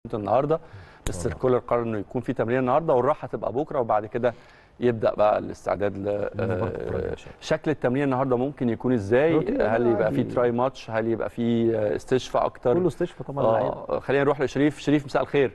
النهارده مستر كولر قرر انه يكون في تمرين النهارده والراحه تبقى بكره وبعد كده يبدا بقى الاستعداد ل آه، شكل التمرين النهارده ممكن يكون ازاي روتين هل يبقى في عادي. تراي ماتش هل يبقى في آه، استشفاء اكتر كله استشفى طبعا اللعيبة. اه خلينا نروح لشريف شريف مساء الخير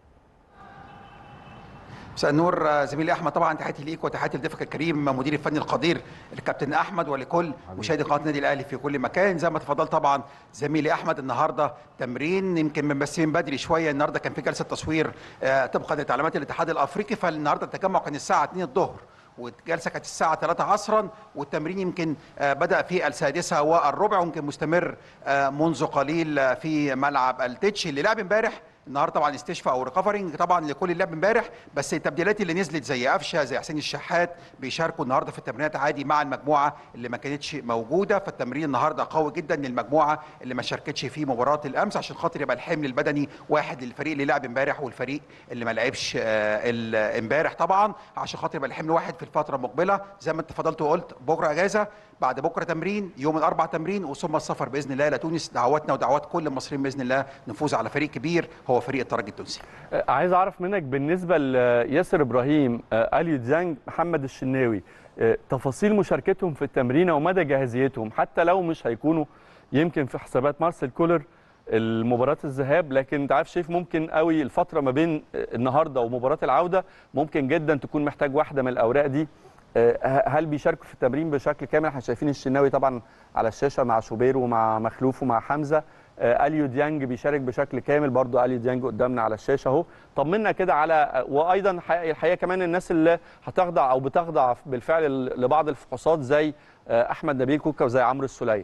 مساء النور آه، زميلي احمد طبعا تحياتي ليك وتحياتي لضيفك الكريم مدير الفني القدير الكابتن احمد ولكل مشاهدي قناه النادي الاهلي في كل مكان زي ما تفضل طبعا زميلي احمد النهارده تمرين يمكن من بس من بدري شويه النهارده كان في جلسه تصوير آه، طبقا لتعليمات الاتحاد الافريقي فالنهارده التجمع كان الساعه 2 الظهر والجلسه كانت الساعه 3 عصرا والتمرين يمكن آه، بدا في السادسه والربع ويمكن مستمر آه، منذ قليل آه، في ملعب التتش اللي لعب امبارح النهارده طبعا استشفاء او ريكفرنج طبعا لكل اللعب امبارح بس التبديلات اللي نزلت زي قفشه زي حسين الشحات بيشاركوا النهارده في التمرينات عادي مع المجموعه اللي ما كانتش موجوده فالتمرين النهارده قوي جدا للمجموعه اللي ما شاركتش في مباراه الامس عشان خاطر يبقى الحمل البدني واحد للفريق اللي لعب امبارح والفريق اللي ما لعبش آه، ال- امبارح طبعا عشان خاطر يبقى الحمل واحد في الفتره المقبله زي ما انت فضلت وقلت بكره اجازه بعد بكره تمرين يوم الاربع تمرين وثم السفر باذن الله الى تونس دعواتنا ودعوات كل المصريين باذن الله نفوز على فريق كبير هو فريق الترجي التونسي آه، عايز اعرف منك بالنسبه لياسر ابراهيم آه، اليو ديانج محمد الشناوي آه، تفاصيل مشاركتهم في التمرينه ومدى جاهزيتهم حتى لو مش هيكونوا يمكن في حسابات مارسيل كولر المباراة الذهاب لكن انت عارف شايف ممكن قوي الفترة ما بين آه، النهارده ومباراة العودة ممكن جدا تكون محتاج واحدة من الأوراق دي آه، هل بيشاركوا في التمرين بشكل كامل احنا شايفين الشناوي طبعا على الشاشة مع شوبير ومع مخلوف ومع حمزة آه، اليو ديانج بيشارك بشكل كامل برضو اليو ديانج قدامنا على الشاشه اهو طمنا كده على وايضا حقيقة- الحقيقه كمان الناس اللي هتخضع او بتخضع بالفعل لبعض الفحوصات زي آه، احمد نبيل كوكا وزي عمرو السوليه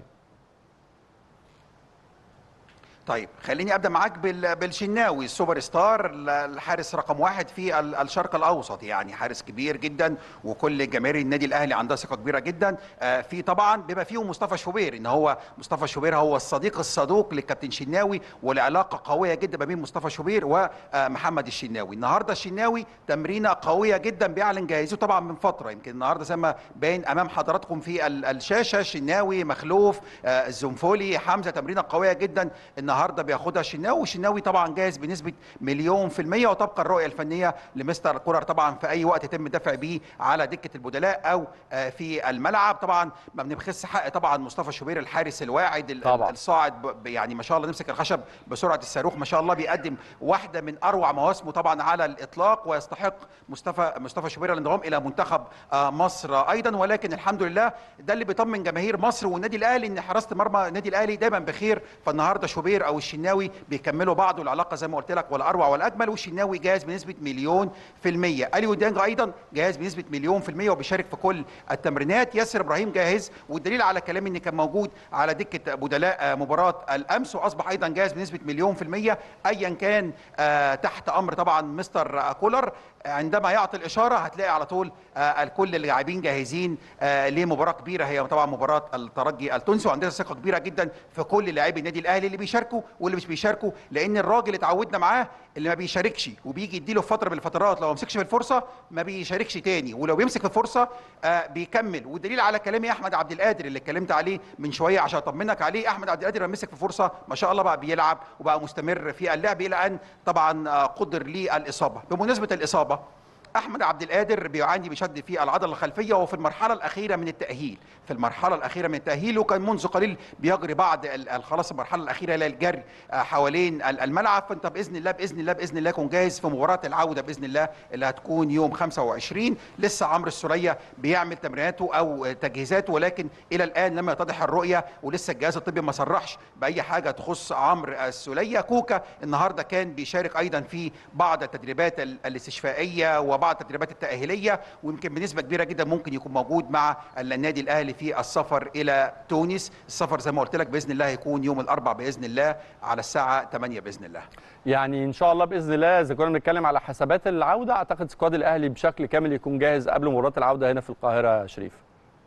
طيب خليني ابدا معاك بال- بالشناوي السوبر ستار ال- الحارس رقم واحد في ال- الشرق الاوسط يعني حارس كبير جدا وكل جماهير النادي الاهلي عندها ثقه كبيره جدا آه، في طبعا بما فيهم مصطفى شوبير ان هو مصطفى شوبير هو الصديق الصدوق للكابتن شناوي والعلاقه قويه جدا ما بين مصطفى شوبير ومحمد الشناوي النهارده الشناوي تمرينه قويه جدا بيعلن جاهزته طبعا من فتره يمكن النهارده زي ما باين امام حضراتكم في ال- الشاشه الشناوي مخلوف آه، الزنفولي حمزه تمرينه قويه جدا النهارده بياخدها الشناوي والشناوي طبعا جاهز بنسبه مليون في الميه وتبقى الرؤيه الفنيه لمستر كولر طبعا في اي وقت يتم الدفع بيه على دكه البدلاء او آه، في الملعب طبعا ما بنبخس حق طبعا مصطفى شوبير الحارس الواعد ال- طبعاً. الصاعد ب- ب- يعني ما شاء الله نمسك الخشب بسرعه الصاروخ ما شاء الله بيقدم واحده من اروع مواسمه طبعا على الاطلاق ويستحق مصطفى مصطفى شوبير الانضمام الى منتخب آه، مصر ايضا ولكن الحمد لله ده اللي بيطمن جماهير مصر والنادي الاهلي ان حراسه مرمى النادي الاهلي دايما بخير فالنهارده شوبير او الشناوي بيكملوا بعض والعلاقه زي ما قلت لك والاروع والاجمل والشناوي جاهز بنسبه مليون في الميه اليو ديانج ايضا جاهز بنسبه مليون في الميه وبيشارك في كل التمرينات ياسر ابراهيم جاهز والدليل على كلامي ان كان موجود على دكه بدلاء آه، مباراه الامس واصبح ايضا جاهز بنسبه مليون في الميه ايا كان آه، تحت امر طبعا مستر آه، كولر عندما يعطي الاشاره هتلاقي على طول آه، الكل اللاعبين جاهزين آه، لمباراه كبيره هي طبعا مباراه الترجي التونسي وعندنا ثقه كبيره جدا في كل لاعبي النادي الاهلي اللي بيشاركوا واللي مش بيشاركوا لان الراجل اتعودنا معاه اللي ما بيشاركش وبيجي يديله في فتره من الفترات لو ما مسكش في الفرصه ما بيشاركش تاني ولو بيمسك في الفرصه آه، بيكمل والدليل على كلامي احمد عبد القادر اللي اتكلمت عليه من شويه عشان اطمنك عليه احمد عبد القادر لما مسك في فرصه ما شاء الله بقى بيلعب وبقى مستمر في اللعب الى ان طبعا آه، قدر ليه الاصابه بمناسبه الاصابه احمد عبد القادر بيعاني بشد في العضله الخلفيه وفي المرحله الاخيره من التاهيل في المرحله الاخيره من التاهيل وكان منذ قليل بيجري بعض ال- ال- خلاص المرحله الاخيره الى الجري آه، حوالين ال- الملعب فانت باذن الله باذن الله باذن الله يكون جاهز في مباراه العوده باذن الله اللي هتكون يوم 25 لسه عمرو السوليه بيعمل تمريناته او تجهيزاته ولكن الى الان لم يتضح الرؤيه ولسه الجهاز الطبي ما صرحش باي حاجه تخص عمرو السوليه كوكا النهارده كان بيشارك ايضا في بعض التدريبات ال- الاستشفائيه وبعض التدريبات التاهيليه ويمكن بنسبه كبيره جدا ممكن يكون موجود مع النادي الاهلي في السفر الى تونس السفر زي ما قلت لك باذن الله هيكون يوم الاربع باذن الله على الساعه 8 باذن الله يعني ان شاء الله باذن الله اذا كنا بنتكلم على حسابات العوده اعتقد سكواد الاهلي بشكل كامل يكون جاهز قبل مباراه العوده هنا في القاهره يا شريف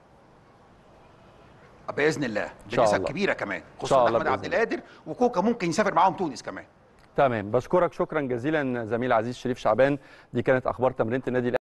باذن الله شاء بنسب الله. كبيره كمان شاء خصوصا الله احمد عبد بإذن الله. القادر وكوكا ممكن يسافر معاهم تونس كمان تمام بشكرك شكرا جزيلا زميل عزيز شريف شعبان دي كانت اخبار تمرينه النادي